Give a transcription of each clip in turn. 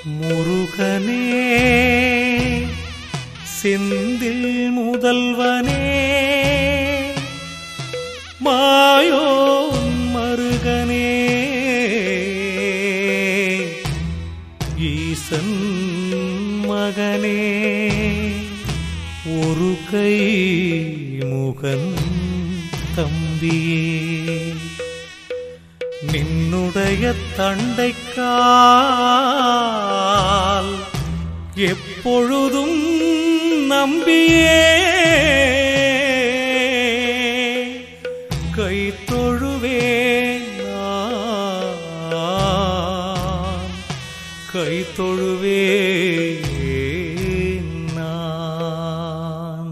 முருகனே செந்தில் முதல்வனே மாயோன் மருகனே ஈசன் மகனே ஒரு கை முகன் தம்பியே நின்னுடைய தண்டைக்கால் எப்பொழுதும் நம்பியே கை தொழுவேன் நான். கை தொழுவேன் நான்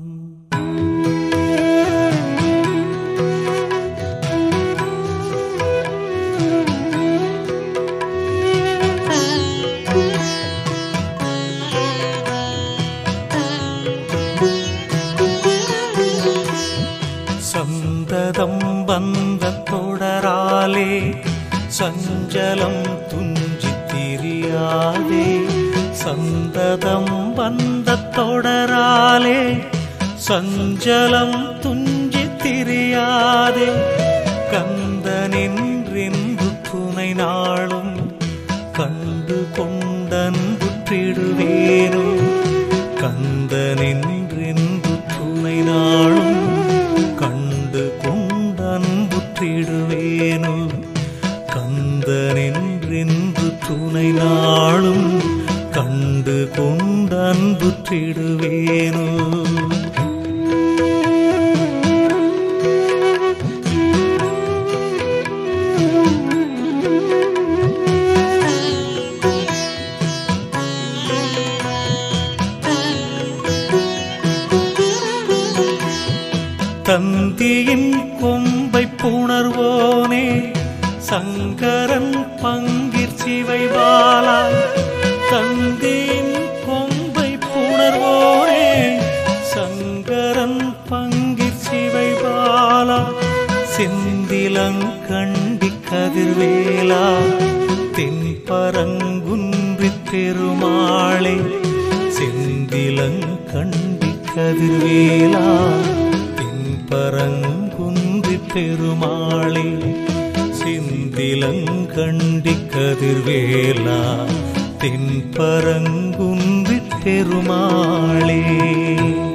சந்ததம் வந்த தொடராலே சஞ்சலம் துஞ்சி திரியாதே சந்ததம் வந்த தொடராலே சஞ்சலம் துஞ்சி திரியாதே கந்தனின்றென்று துணை நாளும் கண்டு கொண்டன்புற்றிடுவேனோ கந்தனின்றென்று துணை நாளும் கண்டு கொண்டன்புற்றிடுவேனோ கந்தனின்றென்று துணை நாளும் கண்டு கொண்டன்புற்றிடுவேனோ தந்தியின் கொம்பை புணர்வோனே சங்கரன் பங்கிற் சிவை பாலா தந்தியின் கொம்பை புணர்வோனே சங்கரன் பங்கிற் சிவை பாலா செந்திலங்கண்டி கதிர்வேலா தென்பரங்குன்றி பெருமாளே செந்திலங்கண்டி கதிர்வேலா தென்பரங்குன்றி பெருமாளே செந்திலங்கண்டி கதிர்வேலா தென்பரங்குன்றி பெருமாளே